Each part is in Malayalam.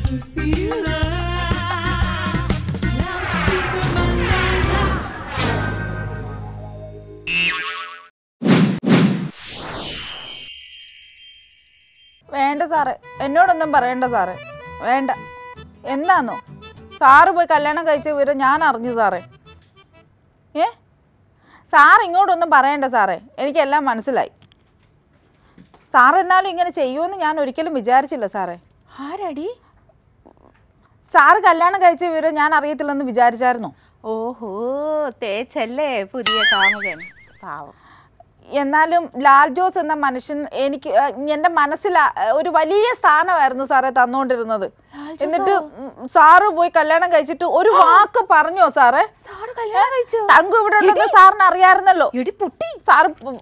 വേണ്ട സാറേ എന്നോടൊന്നും പറയണ്ട സാറേ വേണ്ട എന്താന്നോ സാറ് പോയി കല്യാണം കഴിച്ച വിവരം ഞാൻ അറിഞ്ഞു സാറേ ഏ സാർ ഇങ്ങോട്ടൊന്നും പറയണ്ട സാറേ എനിക്കെല്ലാം മനസ്സിലായി സാർ എന്നാലും ഇങ്ങനെ ചെയ്യുമെന്ന് ഞാൻ ഒരിക്കലും വിചാരിച്ചില്ല സാറേ ആരടി സാറ് കല്യാണം കഴിച്ച വിവരം ഞാൻ അറിയത്തില്ലെന്ന് വിചാരിച്ചായിരുന്നോ ഓഹോ തേച്ചല്ലേ പുതിയ കാമുകൻ പാവം എന്നാലും ലാൽ ജോസ് എന്ന മനുഷ്യൻ എനിക്ക് അഹ്, എൻ്റെ മനസ്സിൽ അ- ഒരു വലിയ സ്ഥാനമായിരുന്നു സാറേ തന്നുകൊണ്ടിരുന്നത് എന്നിട്ട് ഉം, സാറ് പോയി കല്യാണം കഴിച്ചിട്ട് ഒരു വാക്ക് പറഞ്ഞോ സാറേ സാറ് കല്യാണം കഴിച്ചോ തങ്കു ഇവിടെ ഉണ്ടെന്ന് സാറിന് അറിയാമായിരുന്നല്ലോ എടി പുട്ടി സാറ് ഉം,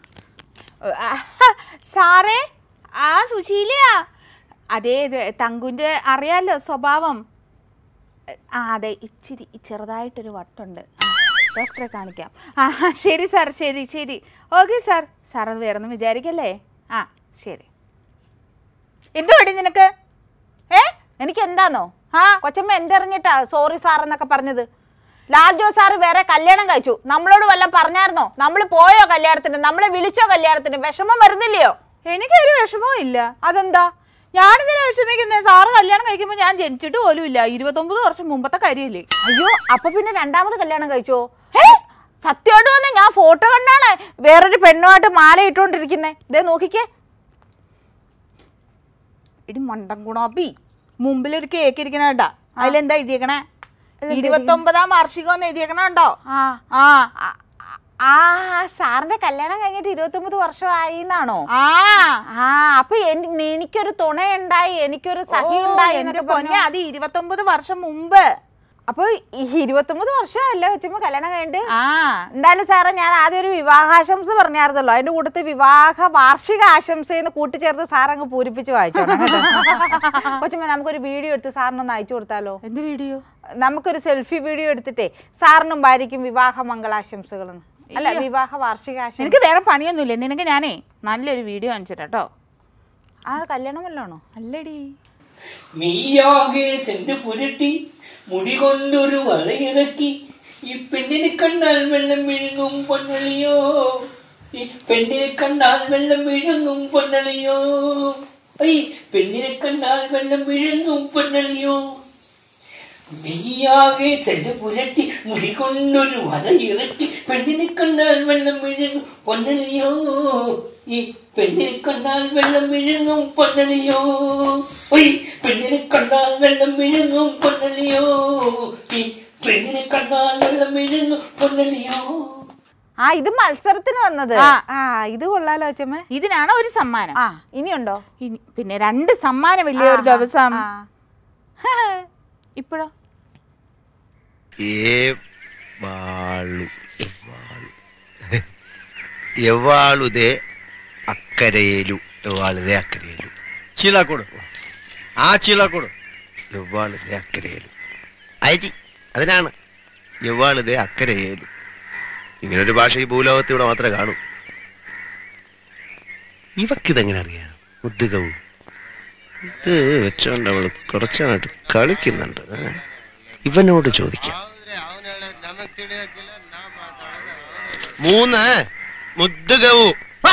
സാറേ ആ സുശീലയാ അതെ ഇത് തങ്കുൻ്റെ അറിയാലോ സ്വഭാവം ആ അതെ ഇച്ചിരി ചെറുതായിട്ടൊരു വട്ടുണ്ട് ആ, ഡോക്ടറെ കാണിക്കാം ആ ശരി സാർ ശരി ശരി ഓക്കെ സാർ സാർ അത് വേറൊന്നും വിചാരിക്കല്ലേ ആ ശരി എന്തുവാടി നിനക്ക് ഏ എനിക്ക് എന്താന്നോ ആ കൊച്ചമ്മ എന്തറിഞ്ഞിട്ടാ സോറി സാർ എന്നൊക്കെ പറഞ്ഞത് ലാൽ ജോസ് സാറ് വേറെ കല്യാണം കഴിച്ചു നമ്മളോട് വല്ലതും പറഞ്ഞായിരുന്നോ നമ്മൾ പോയോ കല്യാണത്തിന് നമ്മളെ വിളിച്ചോ കല്യാണത്തിന് വിഷമം വരുന്നില്ലയോ എനിക്കൊരു വിഷമവും ഇല്ല അതെന്താ ഞാനിതിനെ വിഷമിക്കുന്നത് സാറ് കല്യാണം കഴിക്കുമ്പോൾ ഞാൻ ജനിച്ചിട്ട് പോലും ഇല്ല ഇരുപത്തൊമ്പത് വർഷം മുമ്പത്തെ കാര്യമല്ലേ അയ്യോ അപ്പൊ പിന്നെ രണ്ടാമത് കല്യാണം കഴിച്ചോ സത്യമായിട്ട് വന്ന് ഞാൻ ഫോട്ടോ കണ്ടാണ് വേറൊരു പെണ്ണുമായിട്ട് മാല ഇട്ടുകൊണ്ടിരിക്കുന്നേ ഇതേ നോക്കിക്കേ ഇടി മണ്ടൻ ഗുണാപ്പി മുമ്പിലൊരു കേക്ക് ഇരിക്കണ അതിലെന്താ എഴുതിയേക്കണേ ഇരുപത്തൊമ്പതാം വാർഷികം എഴുതിയേക്കണുണ്ടോ ആ ആ ആ, ആ സാറിന്റെ കല്യാണം കഴിഞ്ഞിട്ട് ഇരുപത്തൊമ്പത് വർഷമായി എന്നാണോ ആ ആ അപ്പൊ എനി- എനിക്കൊരു തുണയുണ്ടായി എനിക്കൊരു സഖി ഓ, ഉണ്ടായി എന്റെ എന്നൊക്കെ പൊന്നെ പറഞ്ഞു അത് ഇരുപത്തൊമ്പത് വർഷം മുമ്പ് അപ്പൊ ഈ ഇരുപത്തൊമ്പത് വർഷമല്ലേ വെച്ചുമ്പോ കല്യാണം കഴിഞ്ഞിട്ട് ആ എന്തായാലും സാറേ ഞാൻ ആദ്യം ഒരു വിവാഹാശംസ പറഞ്ഞായിരുന്നല്ലോ അതിന്റെ കൂട്ടത്തിൽ വിവാഹ വാർഷിക ആശംസ എന്ന് കൂട്ടിച്ചേർത്ത് സാർ അങ്ങ് പൂരിപ്പിച്ച് വായിച്ചോണം കേട്ടോ കൊച്ചമ്മ നമുക്കൊരു വീഡിയോ എടുത്ത് സാറിനൊന്ന് അയച്ചു കൊടുത്താലോ എന്ത് വീഡിയോ നമുക്കൊരു സെൽഫി വീഡിയോ എടുത്തിട്ടേ സാറിനും ഭാര്യയ്ക്കും വിവാഹ മംഗളാശംസകളെന്ന് അല്ല അയ്യോ. വിവാഹ വാർഷികാശംസ നിനക്ക് വേറെ പണിയൊന്നുമില്ല നിനക്ക് ഞാനേ നല്ലൊരു വീഡിയോ കാണിച്ചു കേട്ടോ ആ കല്യാണം വല്ലാണോ അല്ലടി നീയാകെ ചെന്ന് പുരട്ടി മുടി കൊണ്ടൊരു വലയിറക്കി ഈ പെണ്ണിനെ കണ്ടാൽ വെള്ളം വിഴുങ്ങും പൊന്നളിയോ ഈ പെണ്ണിനെ കണ്ടാൽ വെള്ളം വിഴുങ്ങും പൊന്നളിയോ ഐ പെണ്ണിനെ കണ്ടാൽ വെള്ളം വിഴുങ്ങും പൊന്നളിയോ നെയ്യാകെ ചെന്ന് പുരട്ടി മുടി കൊണ്ടൊരു വലയിറക്കി പെണ്ണിനെ കണ്ടാൽ വെള്ളം വിഴുങ്ങും പൊന്നളിയോ ഈ പെണ്ണിനെ കണ്ടാൽ വെള്ളം വിഴുങ്ങും പൊന്നളിയോ ഒയ് പെണ്ണിനെ കണ്ടാൽ വെള്ളം വിഴുങ്ങും പൊന്നളിയോ ഈ പെണ്ണിനെ കണ്ടാൽ വെള്ളം വിഴുങ്ങും പൊന്നളിയോ ആ ഇത് മത്സരത്തിന് വന്നത് ആ. ആ ഇത് കൊള്ളാലോ അച്ഛമ്മ ഇതിനാണ് ഒരു സമ്മാനം ആ ഇനിയുണ്ടോ ഇനി പിന്നെ രണ്ട് സമ്മാനം വലിയ ഒരു ദിവസം ആ. ഇപ്പോഴോ ఏ వాళ్ళు ఎవ్వాళ్ళు ఎవ్వాళుదే అక్కరేలు ఎవ్వాళుదే అక్కరేలు చీలాకోడు ആ ചീലാക്കോട് എവ്വാളുതേ അക്കരയേലു അരി അതിനാണ് എവ്വാളുതേ അക്കരയേലു ഇങ്ങനൊരു ഭാഷ ഈ ഭൂലോകത്ത് ഇവിടെ മാത്രമേ കാണൂ ഇവക്കിതെങ്ങനെ അറിയാം ഉദ്യോഗവും ഇത് വെച്ചോണ്ട് അവള് കുറച്ചായിട്ട് കളിക്കുന്നുണ്ട് ഏ? ഇവനോട് ചോദിക്കാം മൂന്ന് മുദ്ദുകവു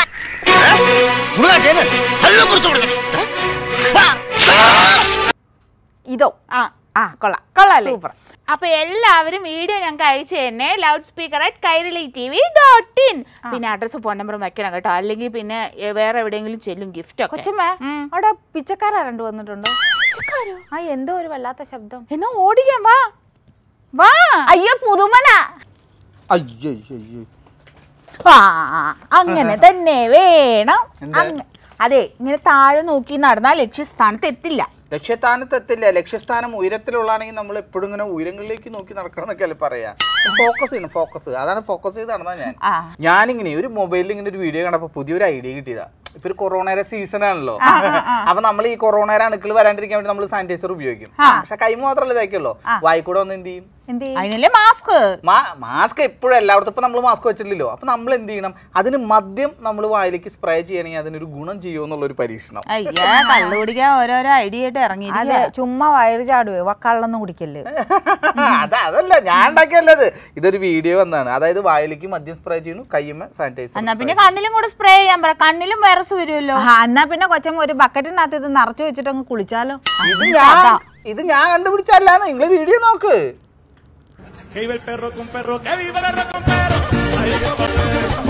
ഇതോ ആ ആ കൊള്ളാം കൊള്ളാല്ലേ സൂപ്പർ അപ്പൊ എല്ലാവരും വീഡിയോ ഞങ്ങൾക്ക് അയച്ചു തന്നെ loud speaker at Kairali T V dot in പിന്നെ അഡ്രസ് ഫോൺ നമ്പറും വെക്കണം കേട്ടോ അല്ലെങ്കിൽ പിന്നെ എ, വേറെ എവിടെയെങ്കിലും ചെല്ലും ഗിഫ്റ്റ് ഒക്കെ കൊച്ചമ്മ ഉം. അവിടെ പിച്ചക്കാരാ രണ്ടു വന്നിട്ടുണ്ടോ ആ എന്തോ ഒരു വല്ലാത്ത ശബ്ദം എന്നാ ഓടിക്കാൻ വാ വാ അയ്യോ പുതുമന അയ്യോ അയ്യോ അയ്യോ ആ അങ്ങനെ തന്നെ വേണം അങ്ങ- അതെ ഇങ്ങനെ താഴെ നോക്കി നടന്നാൽ ലക്ഷ്യസ്ഥാനത്ത് എത്തില്ല ലക്ഷ്യസ്ഥാനത്ത് എത്തില്ല ലക്ഷ്യസ്ഥാനം ഉയരത്തിലുള്ളതാണെങ്കിൽ നമ്മൾ എപ്പോഴും ഇങ്ങനെ ഉയരങ്ങളിലേക്ക് നോക്കി നടക്കണം എന്നൊക്കെ പറയാ ഫോക്കസ് ചെയ്യണം ഫോക്കസ് അതാണ് ഫോക്കസ് ചെയ്ത് നടന്നാ ഞാൻ ആ. ഞാനിങ്ങനെ ഒരു മൊബൈലിൽ ഇങ്ങനെ ഒരു വീഡിയോ കണ്ടപ്പോൾ പുതിയൊരു ഐഡിയ കിട്ടിയതാ ഇപ്പൊ ഒരു കൊറോണയുടെ സീസൺ ആണല്ലോ അപ്പൊ നമ്മൾ ഈ കൊറോണയുടെ അണുക്കൾ വരാണ്ടിരിക്കാൻ വേണ്ടി നമ്മൾ സാനിറ്റൈസർ ഉപയോഗിക്കും പക്ഷെ കൈ മാത്രമല്ല ഇതാക്കിയല്ലോ വായിക്കൂടെ വന്ന് എന്ത് ചെയ്യും എന്ത് ചെയ്യും? അതിനല്ലേ മാസ്ക് മാസ്ക് എപ്പോഴും എല്ലായിടത്തും ഇപ്പൊ നമ്മൾ മാസ്ക് വെച്ചിട്ടില്ലല്ലോ അപ്പൊ നമ്മൾ എന്ത് ചെയ്യണം അതിന് മദ്യം നമ്മൾ വായിലേക്ക് സ്പ്രേ ചെയ്യണമെങ്കിൽ അതിനൊരു ഗുണം ചെയ്യുമോ എന്നുള്ളൊരു പരീക്ഷണം അയ്യാ കള്ളു കുടിക്കാൻ ഓരോരോ ഐഡിയ ആയിട്ട് അതെ ഇറങ്ങിയിരിക്കുക ചുമ്മാ വയറ് ചാടുവേ വക്കള്ളൊന്നും കുടിക്കല്ലേ അത് അതല്ല ഞാൻ ഉണ്ടാക്കിയല്ലത് ഇതൊരു വീഡിയോ വന്നതാണ് അതായത് വായിലേക്ക് മദ്യം സ്പ്രേ ചെയ്യുന്നു കയ്യുമ്മ സാനിറ്റൈസർ എന്നാ പിന്നെ കണ്ണിലും കൂടെ സ്പ്രേ ചെയ്യാൻ പറ കണ്ണിലും വൈറസ് വരുമല്ലോ ആ എന്നാ പിന്നെ കൊച്ചമ്മ ഒരു ബക്കറ്റിനകത്ത് ഇത് നിറച്ചു വെച്ചിട്ട് അങ്ങ് കുളിച്ചാലോ ഇത് ഞാൻ ഇത് ഞാൻ കണ്ടുപിടിച്ചല്ലാന്ന് നിങ്ങൾ വീഡിയോ നോക്ക് Que viva el perro con perro, que viva el perro con perro. Ay, que viva el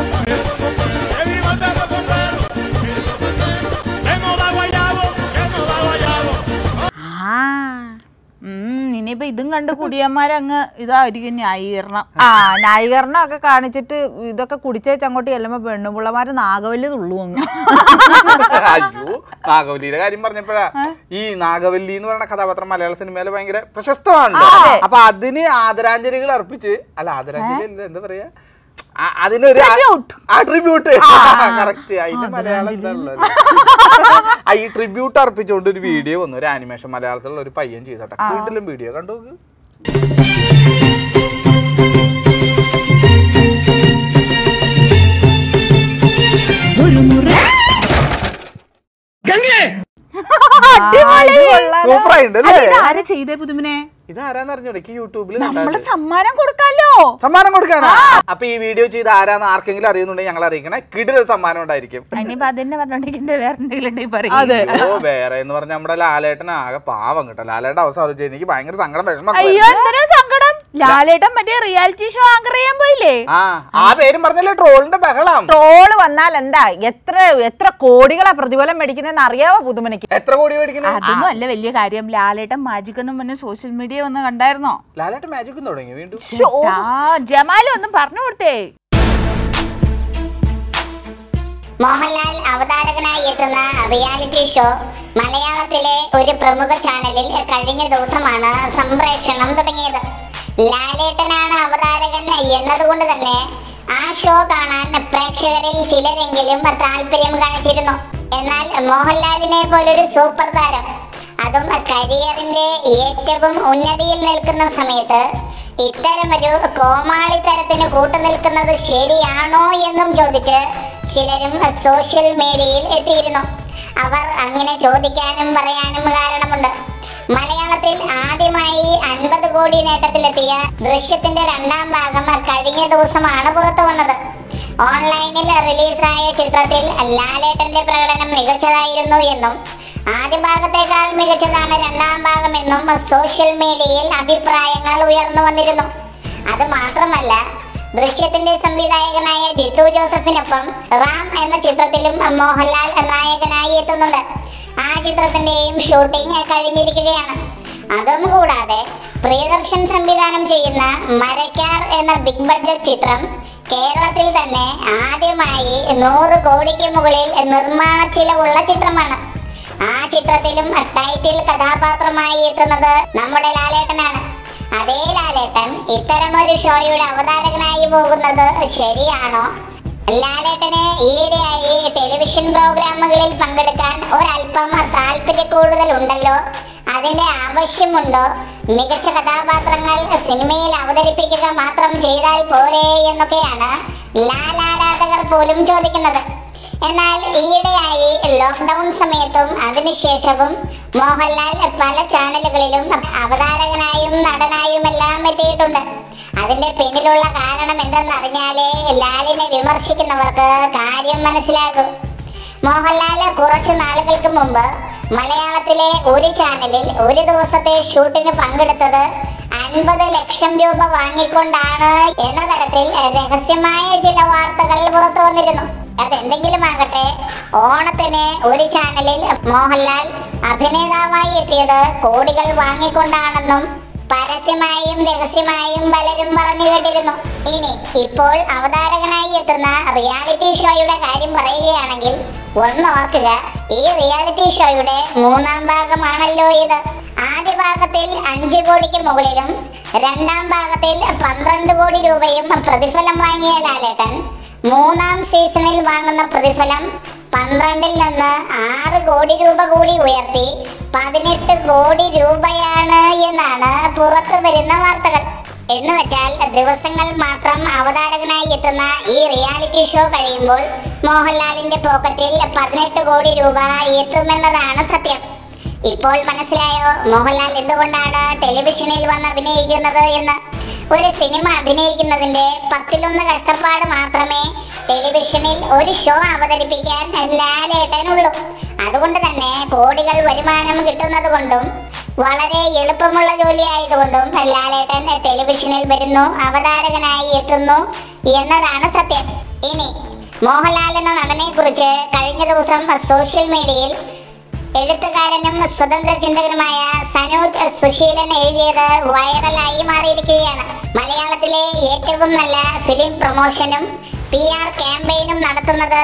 perro con perro. Que no da guayabo, que no da guayabo. ആ ഉം ഇനിയിപ്പോ ഇതും കണ്ട് കുടിയന്മാരങ്ങ് ഇതായിരിക്കും ന്യായീകരണം ആ ന്യായീകരണം ഒക്കെ കാണിച്ചിട്ട് ഇതൊക്കെ കുടിച്ചേച്ച് അങ്ങോട്ട് ചെല്ലുമ്പോ പെണ്ണുപിള്ളമാര് നാഗവല്ലി തുള്ളു അങ്ങ് അയ്യോ നാഗവല്ലിയുടെ കാര്യം പറഞ്ഞപ്പോഴാ ഈ നാഗവല്ലി എന്ന് പറയുന്ന കഥാപാത്രം മലയാള സിനിമയിൽ ഭയങ്കര പ്രശസ്തമാണല്ലോ അപ്പൊ അതിന് ആദരാഞ്ജലികൾ അർപ്പിച്ച് അല്ല ആദരാഞ്ജലി അല്ല എന്താ പറയാ ആ- അതിനൊരു ട്രിബ്യൂട്ട് കറക്റ്റ് അതിന്റെ മലയാളം എന്താ ഉള്ളത് ആ, ഈ ട്രിബ്യൂട്ട് അർപ്പിച്ചുകൊണ്ട് ഒരു വീഡിയോ വന്നു ഒരു ആനിമേഷൻ മലയാളത്തിലുള്ള ഒരു പയ്യൻ ചെയ്തോട്ടെ വീട്ടിലും വീഡിയോ കണ്ടു നോക്ക്. സൂപ്പർ ആയിട്ടുണ്ട് അല്ലേ ആരാ ചെയ്തേ പുതുമിനെ ഇത് ആരാന്ന് അറിഞ്ഞോ എനിക്ക് യൂട്യൂബിൽ നമ്മള് സമ്മാനം കൊടുക്കാലോ സമ്മാനം കൊടുക്കാനാ അപ്പൊ ഈ വീഡിയോ ചെയ്ത് ആരാന്ന് ആർക്കെങ്കിലും അറിയുന്നുണ്ടെങ്കിൽ ഞങ്ങൾ അറിയിക്കണേ കിടിലൊരു സമ്മാനം ഉണ്ടായിരിക്കും ഇനിയിപ്പോ അതന്നെ പറഞ്ഞോണ്ടിരിക്കണ്ടേ വേറെ എന്തെങ്കിലും ഉണ്ടെങ്കിൽ പറയും ഓ വേറെ എന്ന് പറഞ്ഞ നമ്മുടെ ലാലേട്ടൻ ആകെ പാവം കേട്ടോ ലാലേട്ടൻ അവസാനം ആലോചിച്ച് എനിക്ക് ഭയങ്കര സങ്കടം വിഷമം അയ്യോ എന്തിനാ സങ്കടം ലാലേട്ടൻ മറ്റേ റിയാലിറ്റി ഷോ ആങ്കർ ചെയ്യാൻ പോയില്ലേ ആ ആ പേരും പറഞ്ഞല്ലേ ട്രോളിന്റെ ബഹളം ട്രോള് വന്നാൽ എന്താ എത്ര എത്ര കോടികളാ പ്രതിഫലം മേടിക്കുന്നതെന്ന് അറിയാവോ പുതുമനയ്ക്ക് എത്ര കോടി മേടിക്കുന്നത് അതൊന്നും അല്ല വലിയ കാര്യം ലാലേട്ടൻ മാജിക് എന്നും പറഞ്ഞ് സോഷ്യൽ മീഡിയ വന്ന് കണ്ടായിരുന്നോ ലാലേട്ടൻ മാജിക്കും തുടങ്ങി വീണ്ടും ആ ജമാലും ഒന്നും പറഞ്ഞു കൊടുത്തേ മോഹൻലാൽ അവതാരകനായി എത്തുന്ന റിയാലിറ്റി ഷോ മലയാളത്തിലെ ഒരു പ്രമുഖ ചാനലിൽ കഴിഞ്ഞ ദിവസമാണ് സംപ്രേഷണം തുടങ്ങിയത് ലാലേട്ടനാണ് അവതാരകൻ എന്നതുകൊണ്ട് തന്നെ ആ ഷോ കാണാൻ പ്രേക്ഷകരിൽ ചിലരെങ്കിലും താല്പര്യം കാണിച്ചിരുന്നു എന്നാൽ മോഹൻലാലിനെ പോലൊരു സൂപ്പർ താരം അതും കരിയറിന്റെ ഏറ്റവും ഉന്നതിയിൽ നിൽക്കുന്ന സമയത്ത് ഇത്തരമൊരു കോമാളിത്തരത്തിന് കൂട്ടുനിൽക്കുന്നത് ശരിയാണോ എന്നും ചോദിച്ച് ചിലരും സോഷ്യൽ മീഡിയയിൽ എത്തിയിരുന്നു അവർ അങ്ങനെ ചോദിക്കാനും പറയാനും കാരണമുണ്ട് മലയാളത്തിൽ ആദ്യമായി അൻപത് കോടി നേട്ടത്തിലെത്തിയ ദൃശ്യത്തിന്റെ രണ്ടാം ഭാഗം കഴിഞ്ഞ ദിവസമാണ് പുറത്തു വന്നത് ഓൺലൈനിൽ റിലീസായ ചിത്രത്തിൽ ലാലേട്ടന്റെ പ്രകടനം മികച്ചതായിരുന്നു എന്നും ആദ്യ ഭാഗത്തേക്കാൾ മികച്ചതാണ് രണ്ടാം ഭാഗമെന്നും സോഷ്യൽ മീഡിയയിൽ അഭിപ്രായങ്ങൾ ഉയർന്നു വന്നിരുന്നു അത് മാത്രമല്ല ദൃശ്യത്തിന്റെ സംവിധായകനായ ജിത്തു ജോസഫിനൊപ്പം റാം എന്ന ചിത്രത്തിലും മോഹൻലാൽ നായകനായി എത്തുന്നുണ്ട് ആ ചിത്രത്തിന്റെയും ഷൂട്ടിംഗ് കഴിഞ്ഞിരിക്കുകയാണ് അതും കൂടാതെ പ്രിയദർശൻ സംവിധാനം ചെയ്യുന്ന മരക്കാർ എന്ന ബിഗ് ബഡ്ജറ്റ് ചിത്രം കേരളത്തിൽ തന്നെ ആദ്യമായി നൂറ് കോടിക്ക് മുകളിൽ നിർമ്മാണ ചിലവുള്ള ചിത്രമാണ് ആ ചിത്രത്തിലും ടൈറ്റിൽ കഥാപാത്രമായി എത്തുന്നത് നമ്മുടെ ലാലേട്ടനാണ് അതേ ലാലേട്ടൻ ഇത്തരമൊരു ഷോയുടെ അവതാരകനായി പോകുന്നത് ശരിയാണോ ലാലേട്ടന് ഈയിടെയായി ടെലിവിഷൻ പ്രോഗ്രാമുകളിൽ പങ്കെടുക്കാൻ ഒരല്പം താല്പര്യ കൂടുതൽ ഉണ്ടല്ലോ അതിന്റെ ആവശ്യമുണ്ടോ മികച്ച കഥാപാത്രങ്ങൾ സിനിമയിൽ അവതരിപ്പിക്കുക മാത്രം ചെയ്താൽ പോരെ എന്നൊക്കെയാണ് ലാൽ ആരാധകർ പോലും ചോദിക്കുന്നത് എന്നാൽ ഈയിടെയായി ലോക്ക്ഡൗൺ സമയത്തും അതിനുശേഷവും മോഹൻലാൽ പല ചാനലുകളിലും അവതാരകനായും നടനായുമെല്ലാം എത്തിയിട്ടുണ്ട് അതിന്റെ പിന്നിലുള്ള കാരണം എന്തെന്നറിഞ്ഞാലേ ലാലിനെ വിമർശിക്കുന്നവർക്ക് കാര്യം മനസ്സിലാകും മോഹൻലാൽ കുറച്ചു നാളുകൾക്ക് മുമ്പ് മലയാളത്തിലെ ഒരു ചാനലിൽ ഒരു ദിവസത്തെ ഷൂട്ടിന് പങ്കെടുത്തത് അൻപത് ലക്ഷം രൂപ വാങ്ങിക്കൊണ്ടാണ് എന്ന തരത്തിൽ രഹസ്യമായ ചില വാർത്തകൾ പുറത്തു വന്നിരുന്നു അതെന്തെങ്കിലും ആകട്ടെ ഓണത്തിന് ഒരു ചാനലിൽ മോഹൻലാൽ അഭിനേതാവായി എത്തിയത് കോടികൾ വാങ്ങിക്കൊണ്ടാണെന്നും പരസ്യമായും രഹസ്യമായും പലരും പറഞ്ഞു കേട്ടിരുന്നു ഇനി ഇപ്പോൾ അവതാരകനായി എത്തുന്ന റിയാലിറ്റി ഷോയുടെ കാര്യം പറയുകയാണെങ്കിൽ ഒന്ന് ഓർക്കുക ഈ റിയാലിറ്റി ഷോയുടെ മൂന്നാം ഭാഗമാണല്ലോ ഇത് ആദ്യ ഭാഗത്തിൽ അഞ്ചു കോടിക്ക് മുകളിലും രണ്ടാം ഭാഗത്തിൽ പന്ത്രണ്ട് കോടി രൂപയും പ്രതിഫലം വാങ്ങിയ ലാലേട്ടൻ മൂന്നാം സീസണിൽ വാങ്ങുന്ന പ്രതിഫലം പന്ത്രണ്ടിൽ നിന്ന് ആറ് കോടി രൂപ കൂടി ഉയർത്തി പതിനെട്ട് കോടി രൂപയാണ് എന്നാണ് പുറത്തു വരുന്ന വാർത്തകൾ എന്ന് വെച്ചാൽ ദിവസങ്ങൾ മാത്രം അവതാരകനായി എത്തുന്ന ഈ റിയാലിറ്റി ഷോ കഴിയുമ്പോൾ മോഹൻലാലിന്റെ പോക്കറ്റിൽ പതിനെട്ട് കോടി രൂപ എത്തുമെന്നതാണ് സത്യം ഇപ്പോൾ മനസ്സിലായോ മോഹൻലാൽ എന്തുകൊണ്ടാണ് ടെലിവിഷനിൽ വന്ന് അഭിനയിക്കുന്നത് എന്ന് ഒരു സിനിമ അഭിനയിക്കുന്നതിന്റെ പത്തിലൊന്ന് കഷ്ടപ്പാട് മാത്രമേ ടെലിവിഷനിൽ ഒരു ഷോ അവതരിപ്പിക്കാൻ ലാലേട്ടനുള്ളൂ അതുകൊണ്ട് തന്നെ കോടികൾ വരുമാനം കിട്ടുന്നത് കൊണ്ടും വളരെ എളുപ്പമുള്ള ജോലി ആയതുകൊണ്ടും ലാലേട്ടൻ ടെലിവിഷനിൽ വരുന്നു അവതാരകനായി എത്തുന്നു എന്നതാണ് സത്യം ഇനി മോഹൻലാൽ എന്ന നടനെ കുറിച്ച് കഴിഞ്ഞ ദിവസം സോഷ്യൽ മീഡിയയിൽ എഴുത്തുകാരനും സ്വതന്ത്ര ചിന്തകനുമായ സനൂജ് സുശീലൻ എഴുതിയത് വൈറലായി മാറിയിരിക്കുകയാണ് മലയാളത്തിലെ ഏറ്റവും നല്ല ഫിലിം പ്രൊമോഷനും പി ആർ ക്യാമ്പയിനും നടത്തുന്നത്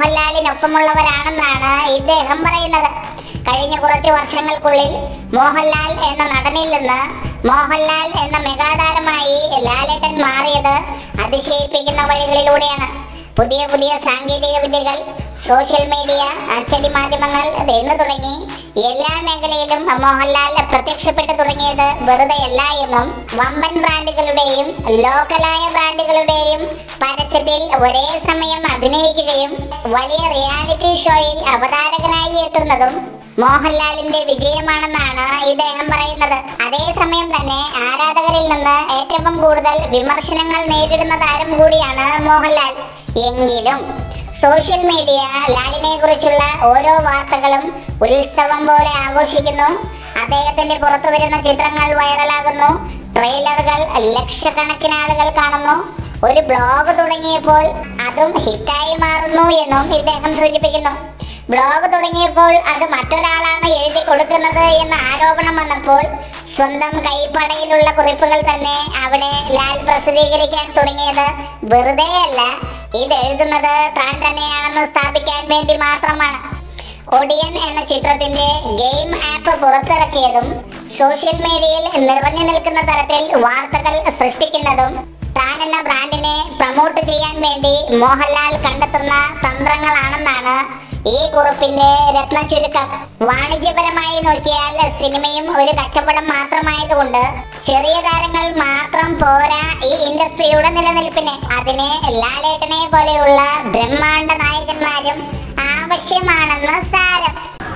മോഹൻലാലിനൊപ്പമുള്ളവരാണെന്നാണ് ഇദ്ദേഹം പറയുന്നത് കഴിഞ്ഞ കുറച്ച് വർഷങ്ങൾക്കുള്ളിൽ മോഹൻലാൽ എന്ന നടനിൽ നിന്ന് മോഹൻലാൽ എന്ന മെഗാതാരമായി ലാലേട്ടൻ മാറിയത് അതിശയിപ്പിക്കുന്ന വഴികളിലൂടെയാണ് പുതിയ പുതിയ സാങ്കേതിക വിദ്യകൾ സോഷ്യൽ മീഡിയ അച്ചടി മാധ്യമങ്ങൾ എന്ന് തുടങ്ങി എല്ലാ മേഖലയിലും മോഹൻലാൽ പ്രത്യക്ഷപ്പെട്ടു തുടങ്ങിയത് വെറുതെയല്ല എന്നും വമ്പൻ ബ്രാൻഡുകളുടെയും ലോക്കലായ ബ്രാൻഡുകളുടെയും പരസ്യത്തിൽ ഒരേ സമയം അഭിനയിക്കുകയും വലിയ റിയാലിറ്റി ഷോയിൽ അവതാരകനായി എത്തുന്നതും മോഹൻലാലിന്റെ വിജയമാണെന്നാണ് ഇദ്ദേഹം പറയുന്നത് അതേസമയം തന്നെ ആരാധകരിൽ നിന്ന് ഏറ്റവും കൂടുതൽ വിമർശനങ്ങൾ നേരിടുന്ന താരം കൂടിയാണ് മോഹൻലാൽ എങ്കിലും സോഷ്യൽ മീഡിയ ലാലിനെ കുറിച്ചുള്ള ഓരോ വാർത്തകളും ഉത്സവം പോലെ ആഘോഷിക്കുന്നു അദ്ദേഹത്തിന്റെ പുറത്തു വരുന്ന ചിത്രങ്ങൾ വൈറലാകുന്നു ട്രെയിലറുകൾ ലക്ഷക്കണക്കിന് ആളുകൾ കാണുന്നു ഒരു ബ്ലോഗ് തുടങ്ങിയപ്പോൾ അതും ഹിറ്റായി മാറുന്നു എന്നും ഇദ്ദേഹം സൂചിപ്പിക്കുന്നു ബ്ലോഗ് തുടങ്ങിയപ്പോൾ അത് മറ്റൊരാളാണ് എഴുതി കൊടുക്കുന്നത് എന്ന ആരോപണം വന്നപ്പോൾ സ്വന്തം കൈപ്പടയിലുള്ള കുറിപ്പുകൾ തന്നെ അവിടെ ലാൽ പ്രസിദ്ധീകരിക്കാൻ തുടങ്ങിയത് വെറുതെയല്ല ഇത് എഴുതുന്നത് താൻ തന്നെയാണെന്ന് സ്ഥാപിക്കാൻ വേണ്ടി മാത്രമാണ് ഒടിയൻ എന്ന ചിത്രത്തിന്റെ ഗെയിം ആപ്പ് പുറത്തിറക്കിയതും സോഷ്യൽ മീഡിയയിൽ നിറഞ്ഞു നിൽക്കുന്ന തരത്തിൽ വാർത്തകൾ സൃഷ്ടിക്കുന്നതും താൻ എന്ന ബ്രാൻഡിനെ പ്രൊമോട്ട് ചെയ്യാൻ വേണ്ടി മോഹൻലാൽ കണ്ടെത്തുന്ന തന്ത്രങ്ങളാണെന്നാണ് ഈ കുറിപ്പിന്റെ രത്ന ചുരുക്കം വാണിജ്യപരമായി നോക്കിയാൽ സിനിമയും ഒരു കച്ചവടം മാത്രമായതുകൊണ്ട് ചെറിയ താരങ്ങൾ മാത്രം പോരാ ഈ ഇൻഡസ്ട്രിയുടെ നിലനിൽപ്പിന് അതിന് ലാലേട്ടനെ പോലെയുള്ള ബ്രഹ്മാണ്ഡ നായകന്മാരും ആവശ്യമാണെന്ന് സാരം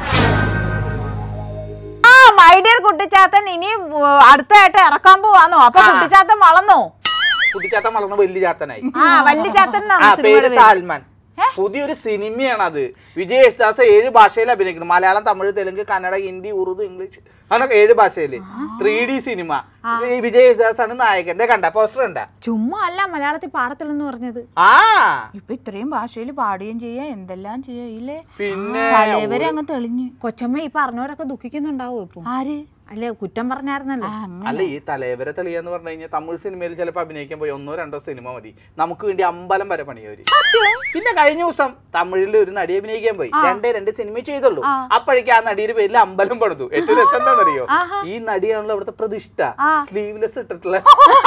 ആ മൈ ഡിയർ കുട്ടിച്ചാത്തൻ ഇനി ഉം, അടുത്തതായിട്ട് ഇറക്കാൻ പോവാന്നോ അപ്പൊ ആ. കുട്ടിച്ചാത്തൻ വളർന്നോ കുട്ടിച്ചാത്തൻ വളർന്ന വലിയ ചാത്തനായി ആ വല്യ ചാത്തൻ ആ പേര് സാൽമാൻ പുതിയാണ് പുതിയൊരു ആണ് അത് വിജയ് യേശുദാസ് ഏഴ് ഭാഷയിൽ അഭിനയിക്കുന്നു മലയാളം തമിഴ് തെലുങ്ക് കന്നഡ ഹിന്ദി ഉറുദു ഇംഗ്ലീഷ് അങ്ങനൊക്കെ ഏഴ് ഭാഷയില് ത്രീ ഡി സിനിമ ഈ വിജയ് യേശുദാസ് ആണ് നായകൻ ദേ കണ്ട പോസ്റ്റർ കണ്ട ചുമ്മാ അല്ല മലയാളത്തിൽ പാടത്തില്ലെന്ന് പറഞ്ഞത് ആ ഇപ്പൊ ഇത്രയും ഭാഷയിൽ പാടുകയും ചെയ്യാ എന്തെല്ലാം ചെയ്യാ ഇല്ലേ പിന്നെ തലവരെ അങ്ങ് തെളിഞ്ഞ് കൊച്ചമ്മ ഈ പറഞ്ഞവരൊക്കെ ദുഃഖിക്കുന്നുണ്ടാവും ഇപ്പൊ ആര് അല്ലെ കുറ്റം പറഞ്ഞായിരുന്നല്ലോ ആ, അങ്ങനെ. അല്ല ഈ തലവരെ തെളിയാന്ന് പറഞ്ഞു കഴിഞ്ഞാൽ തമിഴ് സിനിമയിൽ ചിലപ്പോൾ അഭിനയിക്കാൻ പോയി ഒന്നോ രണ്ടോ സിനിമ മതി നമുക്ക് വേണ്ടി അമ്പലം വരെ പണിയവര് പിന്നെ കഴിഞ്ഞ ദിവസം തമിഴിൽ ഒരു നടി അഭിനയിക്കാൻ പോയി രണ്ടേ രണ്ട് സിനിമ ചെയ്തുള്ളൂ അപ്പോഴേക്കും ആ നടിയുടെ പേരിൽ അമ്പലം പണിതു ഏറ്റവും രസം എന്താണെന്നറിയോ ഈ നടിയാണല്ലോ അവിടുത്തെ പ്രതിഷ്ഠ സ്ലീവ്ലെസ് ഇട്ടിട്ടുള്ള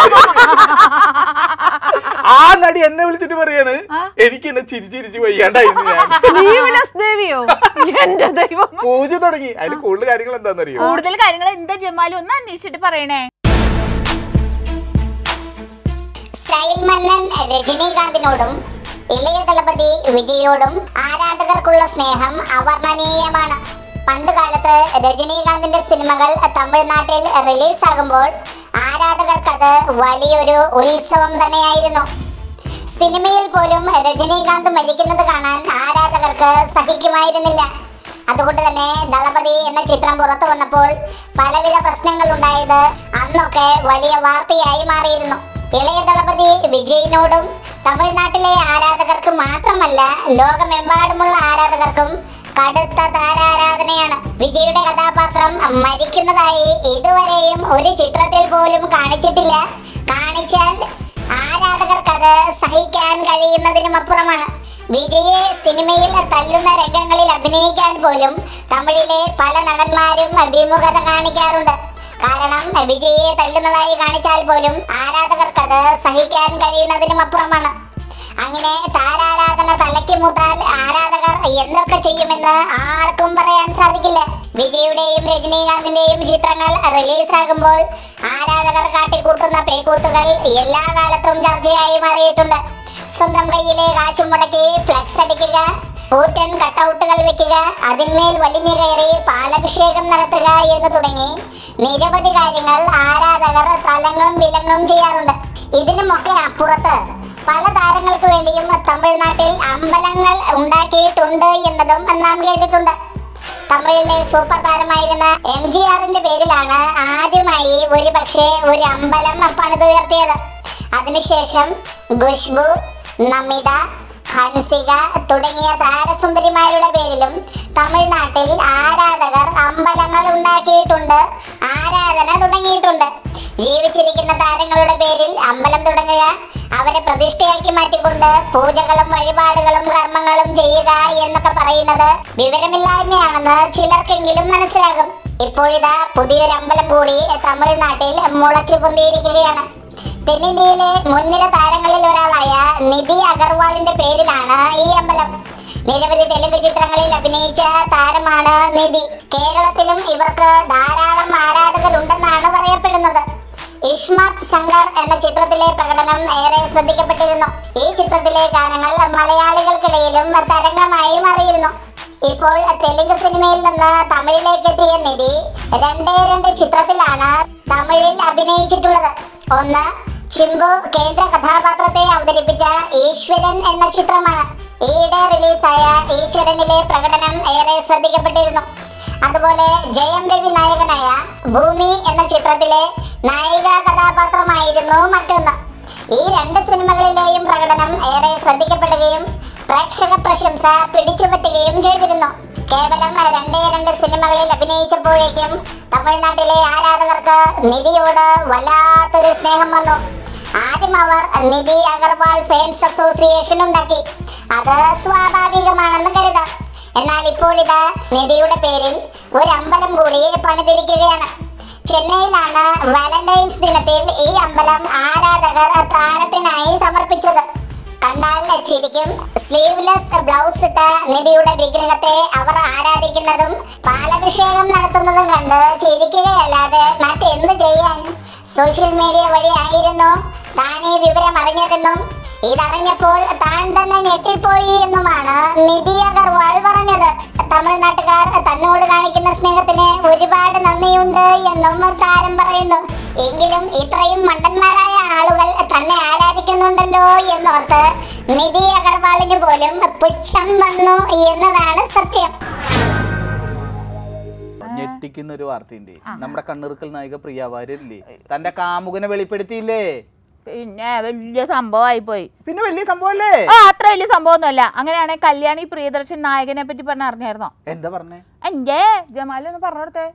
ആ നടി എന്നെ വിളിച്ചിട്ട് പറയാണ് എനിക്ക് എന്നെ ചിരിച്ചിരിച്ച് വയ്യാണ്ടായിരുന്നു ഞാൻ സ്ലീവ്ലെസ് ദേവിയോ എന്റെ ദൈവം പൂജ തുടങ്ങി അതിന് കൂടുതൽ കാര്യങ്ങൾ എന്താണെന്നറിയോ കൂടുതൽ കാര്യങ്ങൾ എന്താ ജമാലും ഒന്ന് അന്വേഷിച്ചിട്ട് പറയണേ സ്റ്റൈൽ മന്നൻ രജനീകാന്തിനോടും ഇളയ ദളപതി വിജയോടും ആരാധകർക്കുള്ള സ്നേഹം അവർണ്ണനീയമാണ് പണ്ട് കാലത്ത് രജനീകാന്തിന്റെ സിനിമകൾ തമിഴ്നാട്ടിൽ റിലീസാകുമ്പോൾ ആരാധകർക്കത് വലിയൊരു ഉത്സവം തന്നെയായിരുന്നു സിനിമയിൽ പോലും രജനീകാന്ത് മരിക്കുന്നത് കാണാൻ ആരാധകർക്ക് സഹിക്കുമായിരുന്നില്ല അതുകൊണ്ട് തന്നെ ദളപതി എന്ന ചിത്രം പുറത്തു വന്നപ്പോൾ പലവിധ പ്രശ്നങ്ങൾ ഉണ്ടായത് അന്നൊക്കെ വലിയ വാർത്തയായി മാറിയിരുന്നു ഇളയ ദളപതി വിജയിനോടും തമിഴ്നാട്ടിലെ ആരാധകർക്ക് മാത്രമല്ല ലോകമെമ്പാടുമുള്ള ആരാധകർക്കും കടുത്ത താരാരാധനയാണ് വിജയുടെ കഥാപാത്രം മരിക്കുന്നതായി ഇതുവരെയും ഒരു ചിത്രത്തിൽ പോലും കാണിച്ചിട്ടില്ല കാണിച്ചാൽ ആരാധകർക്കത് സഹിക്കാൻ കഴിയുന്നതിനും അപ്പുറമാണ് വിജയെ സിനിമയിൽ തല്ലുന്ന രംഗങ്ങളിൽ അഭിനയിക്കാൻ പോലും തമിഴിലെ പല നടന്മാരും വിമുഖത കാണിക്കാറുണ്ട് കാരണം വിജയെ തല്ലുന്നതായി കാണിച്ചാൽ പോലും ആരാധകർക്കത് സഹിക്കാൻ കഴിയുന്നതിനും അപ്പുറമാണ് അങ്ങനെ താരാരാധന തലയ്ക്ക് മുട്ടാൽ ആരാധകർ എന്തൊക്കെ ചെയ്യുമെന്ന് ആർക്കും പറയാൻ സാധിക്കില്ല വിജയുടെയും രജനീകാന്തിന്റെയും ചിത്രങ്ങൾ റിലീസാകുമ്പോൾ ആരാധകർ കാട്ടിക്കൂട്ടുന്ന പേക്കൂത്തുകൾ എല്ലാ കാലത്തും ചർച്ചയായി മാറിയിട്ടുണ്ട് സ്വന്തം കയ്യിലെ കാശും മുടക്കി ഫ്ലെക്സ് അടിക്കുക കൂറ്റൻ കട്ടൗട്ടുകൾ വെക്കുക അതിന്മേൽ വലിഞ്ഞു കയറി പാലഭിഷേകം നടത്തുക എന്ന് തുടങ്ങി നിരവധി കാര്യങ്ങൾ ആരാധകർ തലങ്ങും വിലങ്ങും ചെയ്യാറുണ്ട് ഇതിനുമൊക്കെ അപ്പുറത്ത് പല താരങ്ങൾക്ക് വേണ്ടിയും തമിഴ്നാട്ടിൽ അമ്പലങ്ങൾ ഉണ്ടാക്കിയിട്ടുണ്ട് എന്നതും നാം കേട്ടിട്ടുണ്ട് തമിഴിലെ സൂപ്പർ താരമായിരുന്ന എം ജി ആറിന്റെ പേരിലാണ് ആദ്യമായി ഒരു പക്ഷേ ഒരു അമ്പലം പണിതുയർത്തിയത് അതിനുശേഷം ഖുഷ്ബു നമിത ഹൻസിക തുടങ്ങിയ താരസുന്ദരിമാരുടെ പേരിലും തമിഴ്നാട്ടിൽ ആരാധകർ അമ്പലങ്ങൾ ഉണ്ടാക്കിയിട്ടുണ്ട് ആരാധന തുടങ്ങിയിട്ടുണ്ട് ജീവിച്ചിരിക്കുന്ന താരങ്ങളുടെ പേരിൽ അമ്പലം തുടങ്ങുക അവരെ പ്രതിഷ്ഠയാക്കി മാറ്റിക്കൊണ്ട് പൂജകളും വഴിപാടുകളും കർമ്മങ്ങളും ചെയ്യുക എന്നൊക്കെ പറയുന്നത് വിവരമില്ലായ്മയാണെന്ന് ചിലർക്കെങ്കിലും മനസ്സിലാകും ഇപ്പോഴിതാ പുതിയൊരു അമ്പലം കൂടി തമിഴ്നാട്ടിൽ മുളച്ചു പൊന്തിയിരിക്കുകയാണ് തെന്നിന്ത്യയിലെ മുൻനിര താരങ്ങളിൽ ഒരാളായ നിധി അഗർവാളിന്റെ പേരിലാണ് ഈ അമ്പലം നിരവധി തെലുങ്ക് ചിത്രങ്ങളിൽ അഭിനയിച്ച താരമാണ് നിധി കേരളത്തിലും ഇവർക്ക് ധാരാളം ആരാധകരുണ്ടെന്നാണ് പറയപ്പെടുന്നത് ഇഷ്മാർട്ട് ശങ്കർ എന്ന ചിത്രത്തിലെ പ്രകടനം ഏറെ ശ്രദ്ധിക്കപ്പെട്ടിരുന്നു ഈ ചിത്രത്തിലെ ഗാനങ്ങൾ മലയാളികൾക്കിടയിലും തരംഗമായി മാറിയിരുന്നു ഇപ്പോൾ തെലുങ്ക് സിനിമയിൽ നിന്ന് തമിഴിലേക്ക് എത്തിയ നിധി രണ്ടേ രണ്ട് ചിത്രത്തിലാണ് തമിഴിൽ അഭിനയിച്ചിട്ടുള്ളത് ഒന്ന് ചിമ്പു കേന്ദ്ര കഥാപാത്രത്തെ അവതരിപ്പിച്ച ഈശ്വരൻ എന്ന ചിത്രമാണ് ഈയിടെ റിലീസായ ഈശ്വരനിലെ പ്രകടനം ഏറെ ശ്രദ്ധിക്കപ്പെട്ടിരുന്നു അതുപോലെ ജയം രവി നായകനായ ഭൂമി എന്ന ചിത്രത്തിലെ നായിക കഥാപാത്രമായിരുന്നു മറ്റൊന്ന് ഈ രണ്ട് സിനിമകളിലെയും പ്രകടനം ഏറെ ശ്രദ്ധിക്കപ്പെടുകയും പ്രേക്ഷക പ്രശംസ പിടിച്ചുപറ്റുകയും ചെയ്തിരുന്നു കേവലം രണ്ടേ രണ്ട് സിനിമകളിൽ അഭിനയിച്ചപ്പോഴേക്കും തമിഴ്നാട്ടിലെ ആരാധകർക്ക് നിധിയോട് വല്ലാത്തൊരു സ്നേഹം വന്നു ആദ്യം അവർ നിധി അഗർവാൾ ഫാൻസ് അസോസിയേഷൻ ഉണ്ടാക്കി അത് സ്വാഭാവികമാണെന്ന് കരുതാം എന്നാൽ ഇപ്പോഴിതാ നിധിയുടെ പേരിൽ ഒരു അമ്പലം കൂടി പണിതിരിക്കുകയാണ് ചെന്നൈയിലാണ് വാലന്റൈൻസ് ദിനത്തിൽ ഈ അമ്പലം ആരാധകർ താരത്തിനായി സമർപ്പിച്ചത് കണ്ടാൽ ചിരിക്കും സ്ലീവ്ലെസ് ബ്ലൗസ് ഇട്ട നിധിയുടെ വിഗ്രഹത്തെ അവർ ആരാധിക്കുന്നതും പാലഭിഷേകം നടത്തുന്നതും കണ്ട് ചിരിക്കുകയല്ലാതെ മറ്റെന്ത് ചെയ്യാൻ സോഷ്യൽ മീഡിയ വഴി ആയിരുന്നു താൻ ഈ വിവരം അറിഞ്ഞതെന്നും ഇതറിഞ്ഞപ്പോൾ താൻ തന്നെ ഞെട്ടിപ്പോയി എന്നുമാണ് നിധി അഗർവാൾ പറഞ്ഞത് തമിഴ്നാട്ടുകാർ തന്നോട് കാണിക്കുന്ന സ്നേഹത്തിന് ഒരുപാട് നന്ദിയുണ്ട് എന്നും താരം പറയുന്നു എങ്കിലും ഇത്രയും മണ്ടന്മാരായ ആളുകൾ തന്നെ ആരാധിക്കുന്നുണ്ടല്ലോ എന്നോർത്ത് നിധി അഗർവാളിന് പോലും പുച്ഛം വന്നു എന്നതാണ് സത്യം ഞെട്ടിക്കുന്ന ഒരു വാർത്തയുണ്ട് നമ്മുടെ കണ്ണിറുക്കൽ നായിക പ്രിയ വാര്യരില്ലേ തന്റെ കാമുകനെ വെളിപ്പെടുത്തിയില്ലേ പിന്നെ വലിയ സംഭവമായി പോയി പിന്നെ വലിയ സംഭവല്ലേ ആ അത്ര വലിയ സംഭവമൊന്നുമല്ല അങ്ങനെയാണെങ്കിൽ കല്യാണി പ്രിയദർശൻ നായകനെ പറ്റി പറഞ്ഞ അറിഞ്ഞായിരുന്നോ എന്താ പറഞ്ഞേ എന്റെ ജമാലി ഒന്ന് പറഞ്ഞു കൊടുത്തേ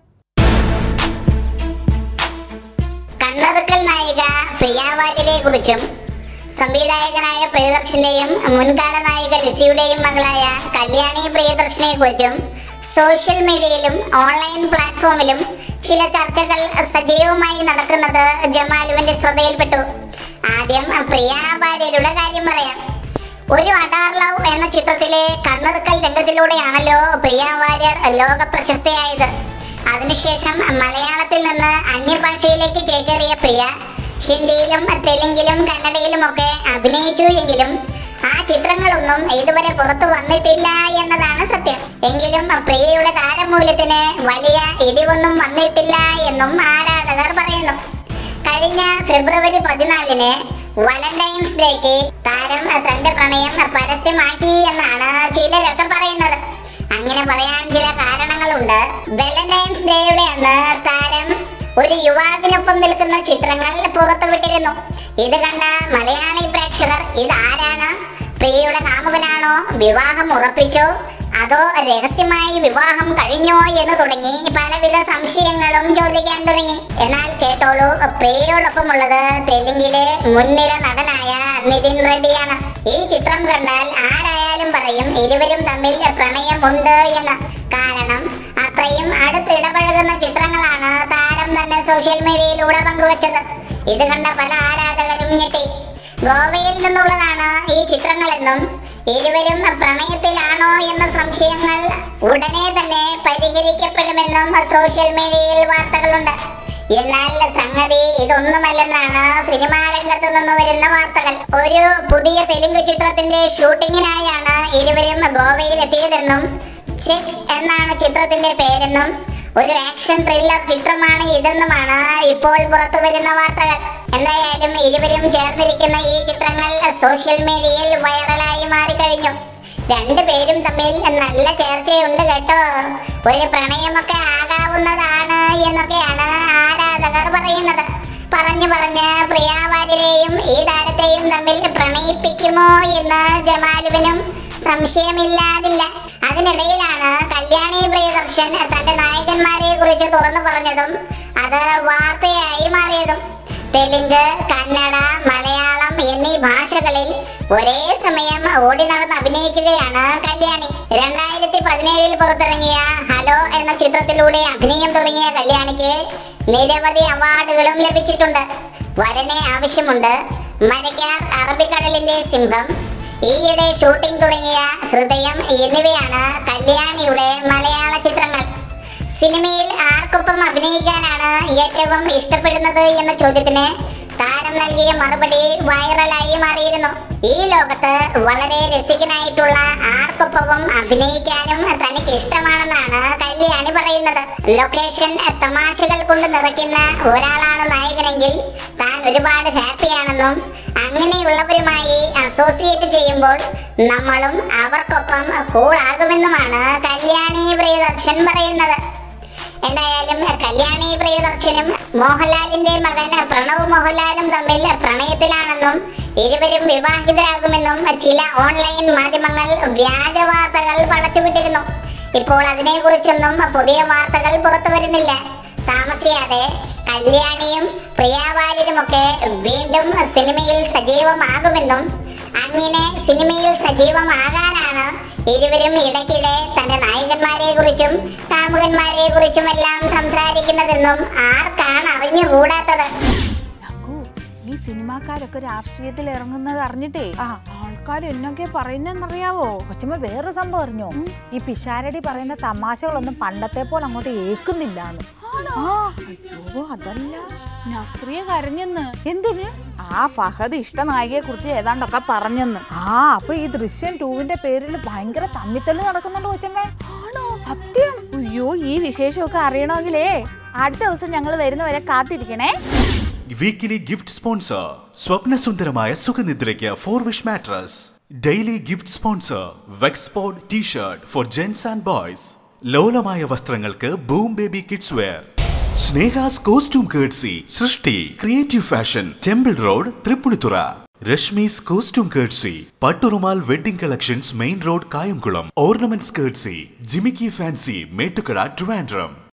കണ്ണറുക്കൽ നായിക പ്രിയാവാര്യരെ കുറിച്ചും സംവിധായകനായ പ്രിയദർശന്റെയും മുൻകാല നായിക ലിസിയുടെയും മകളായ കല്യാണി പ്രിയദർശനെ കുറിച്ചും സോഷ്യൽ മീഡിയയിലും ഓൺലൈൻ പ്ലാറ്റ്ഫോമിലും ചില ചർച്ചകൾ സജീവമായി നടക്കുന്നത് ജമാലുവിന്റെ ശ്രദ്ധയിൽപ്പെട്ടു ആദ്യം പ്രിയാവാര്യരുടെ കാര്യം പറയാം ഒരു അഡാർ ലവ് എന്ന ചിത്രത്തിലെ കണ്ണെറുക്കൽ രംഗത്തിലൂടെയാണല്ലോ പ്രിയ വാര്യർ ലോക പ്രശസ്തയായത് അതിനുശേഷം മലയാളത്തിൽ നിന്ന് അന്യഭാഷയിലേക്ക് ചേക്കേറിയ പ്രിയ ഹിന്ദിയിലും തെലുങ്കിലും കന്നഡയിലുമൊക്കെ അഭിനയിച്ചു എങ്കിലും ആ ചിത്രങ്ങളൊന്നും ഇതുവരെ പുറത്തു വന്നിട്ടില്ല എന്നതാണ് സത്യം എങ്കിലും പ്രിയയുടെ താരമൂല്യത്തിന് വലിയ ഇടിവൊന്നും വന്നിട്ടില്ല എന്നും ആരാധകർ പറയുന്നു കഴിഞ്ഞ ഫെബ്രുവരി പതിനാലിന് വാലന്റൈൻസ് ഡേക്ക് താരം തന്റെ പ്രണയം പരസ്യമാക്കി എന്നാണ് ചിലരൊക്കെ പറയുന്നത് അങ്ങനെ പറയാൻ ചില കാരണങ്ങളുണ്ട് വാലന്റൈൻസ് ഡേയുടെ അന്ന് താരം ഒരു യുവാവിനൊപ്പം നിൽക്കുന്ന ചിത്രങ്ങൾ പുറത്തുവിട്ടിരുന്നു ഇത് കണ്ട മലയാളി പ്രേക്ഷകർ ഇതാരാണ് പ്രിയയുടെ കാമുകനാണോ വിവാഹം ഉറപ്പിച്ചോ അതോ രഹസ്യമായി വിവാഹം കഴിഞ്ഞോ എന്ന് തുടങ്ങി പലവിധ സംശയങ്ങളും ചോദിക്കാൻ തുടങ്ങി എന്നാൽ കേട്ടോളൂ പ്രിയയോടൊപ്പമുള്ളത് തെലുങ്കിലെ മുൻനിര നടനായ നിതിൻ റെഡ്ഡിയാണ് ഈ ചിത്രം കണ്ടാൽ ആരായാലും പറയും ഇരുവരും തമ്മിൽ പ്രണയമുണ്ട് എന്ന് കാരണം അത്രയും അടുത്തിടപഴകുന്ന ചിത്രങ്ങളാണ് താരം തന്നെ സോഷ്യൽ മീഡിയയിലൂടെ പങ്കുവച്ചത് ഇത് കണ്ട പല ആരാധകരും ഞെട്ടി ഗോവയിൽ നിന്നുള്ളതാണ് ഈ ചിത്രങ്ങളെന്നും ഇരുവരും പ്രണയത്തിലാണോ എന്ന സംശയങ്ങൾ ഉടനെ തന്നെ ചിത്രീകരിക്കപ്പെടുമെന്നും സോഷ്യൽ മീഡിയയിൽ വാർത്തകളുണ്ട് എന്നാൽ സംഗതി ഇതൊന്നുമല്ലെന്നാണ് സിനിമാ രംഗത്ത് നിന്ന് വരുന്ന വാർത്തകൾ ഒരു പുതിയ തെലുങ്ക് ചിത്രത്തിന്റെ ഷൂട്ടിങ്ങിനായാണ് ഇരുവരും ഗോവയിലെത്തിയതെന്നും ചെക്ക് എന്നാണ് ചിത്രത്തിന്റെ പേരെന്നും ഒരു ആക്ഷൻ ത്രില്ലർ ചിത്രമാണ് ഇതെന്നുമാണ് ഇപ്പോൾ പുറത്തു വരുന്ന വാർത്തകൾ എന്തായാലും ഇരുവരും ചേർന്നിരിക്കുന്ന ഈ ചിത്രങ്ങൾ സോഷ്യൽ മീഡിയയിൽ വൈറലായി മാറിക്കഴിഞ്ഞു രണ്ടുപേരും തമ്മിൽ നല്ല ചേർച്ചയുണ്ട് കേട്ടോ ഒരു പ്രണയമൊക്കെ ആകാവുന്നതാണ് എന്നൊക്കെയാണ് ആരാധകർ പറയുന്നത് പറഞ്ഞു പറഞ്ഞ് പ്രിയാവാര്യരെയും ഈ താരത്തെയും തമ്മിൽ പ്രണയിപ്പിക്കുമോ എന്ന് ജമാലുവിനും സംശയമില്ലാതില്ല അതിനിടയിലാണ് കല്യാണി പ്രിയദർശൻ തന്റെ നായകന്മാരെ കുറിച്ച് തുറന്നു പറഞ്ഞതും അത് വാർത്തയായി മാറിയതും തെലുങ്ക് കന്നഡ മലയാളം എന്നീ ഭാഷകളിൽ ഒരേ സമയം ഓടി നടന്ന് അഭിനയിക്കുകയാണ് കല്യാണി രണ്ടായിരത്തി പതിനേഴിൽ പുറത്തിറങ്ങിയ ഹലോ എന്ന ചിത്രത്തിലൂടെ അഭിനയം തുടങ്ങിയ കല്യാണിക്ക് നിരവധി അവാർഡുകളും ലഭിച്ചിട്ടുണ്ട് വരനെ ആവശ്യമുണ്ട് മരക്കാർ അറബിക്കടലിന്റെ സിംഹം ഈയിടെ ഷൂട്ടിംഗ് തുടങ്ങിയ ഹൃദയം എന്നിവയാണ് കല്യാണിയുടെ മലയാള ചിത്രങ്ങൾ സിനിമയിൽ ആർക്കൊപ്പം അഭിനയിക്കാനാണ് ഏറ്റവും ഇഷ്ടപ്പെടുന്നത് എന്ന ചോദ്യത്തിന് താരം നൽകിയ മറുപടി വൈറലായി മാറിയിരുന്നു ഈ ലോകത്ത് വളരെ രസികനായിട്ടുള്ള ആർക്കൊപ്പവും അഭിനയിക്കാനും തനിക്ക് ഇഷ്ടമാണെന്നാണ് കല്യാണി പറയുന്നത് ലൊക്കേഷൻ തമാശകൾ കൊണ്ട് നിറയ്ക്കുന്ന ഒരാളാണ് നായകനെങ്കിൽ താൻ ഒരുപാട് ഹാപ്പിയാണെന്നും അങ്ങനെയുള്ളവരുമായി അസോസിയേറ്റ് ചെയ്യുമ്പോൾ നമ്മളും അവർക്കൊപ്പം കൂളാകുമെന്നുമാണ് കല്യാണി പ്രിയദർശൻ പറയുന്നത് എന്തായാലും കല്യാണി പ്രിയദർശനും മോഹൻലാലിന്റെ മകൻ പ്രണവ് മോഹൻലാലും തമ്മിൽ പ്രണയത്തിലാണെന്നും ഇരുവരും വിവാഹിതരാകുമെന്നും ചില ഓൺലൈൻ മാധ്യമങ്ങൾ വ്യാജ വാർത്തകൾ പടച്ചുവിട്ടിരുന്നു ഇപ്പോൾ അതിനെക്കുറിച്ചൊന്നും പുതിയ വാർത്തകൾ പുറത്തു വരുന്നില്ല താമസിയാതെ കല്യാണിയും പ്രിയാവാര്യരുമൊക്കെ വീണ്ടും സിനിമയിൽ സജീവമാകുമെന്നും അങ്ങനെ സിനിമയിൽ സജീവമാകാനാണ് ഇരുവരും ഇടയ്ക്കിടെ തന്റെ നായകന്മാരെ കുറിച്ചും കാമുകന്മാരെ കുറിച്ചും എല്ലാം സംസാരിക്കുന്നതെന്നും ആർക്കാണ് അറിഞ്ഞുകൂടാത്തത് ഞങ്ങു, ഈ സിനിമാക്കാരൊക്കെ രാഷ്ട്രീയത്തിൽ ഇറങ്ങുന്നത് അറിഞ്ഞിട്ടേ ആ ആൾക്കാർ എന്നൊക്കെ പറയുന്നറിയാവോ കൊച്ചമ്മ വേറൊരു സംഭവം അറിഞ്ഞോ ഈ പിഷാരടി പറയുന്ന തമാശകളൊന്നും പണ്ടത്തെ പോലെ അങ്ങോട്ട് ഏക്കുന്നില്ലാന്ന് ആ അയ്യോ അതല്ല നസ്രിയ കരഞ്ഞെന്ന് എന്തിന് ആ ഫഹദ് ഇഷ്ട നായികയെ കുറിച്ച് ഏതാണ്ടൊക്കെ പറഞ്ഞെന്ന് ആ അപ്പൊ ഈ ദൃശ്യം ടൂവിന്റെ പേരിൽ ഭയങ്കര തമ്മിത്തല്ല് നടക്കുന്നുണ്ട് കൊച്ചമ്മേ ആണോ സത്യം അയ്യോ ഈ വിശേഷമൊക്കെ അറിയണമെങ്കിലേ അടുത്ത ദിവസം ഞങ്ങൾ വരുന്നവരെ കാത്തിരിക്കണേ വീക്കിലി ഗിഫ്റ്റ് സ്പോൺസർ സ്വപ്നസുന്ദരമായ സുഖനിദ്രയ്ക്ക് for wish mattress daily gift sponsor Wexford T shirt for gents and boys ലോലമായ വസ്ത്രങ്ങൾക്ക് boom baby kids wear Sneha's costume courtesy Srishti creative fashion temple road Thrippunithura Rashmi's costume courtesy Patturumal wedding collections main road Kayamkulam ornaments courtesy Jimikki fancy Mettukada Trivandrum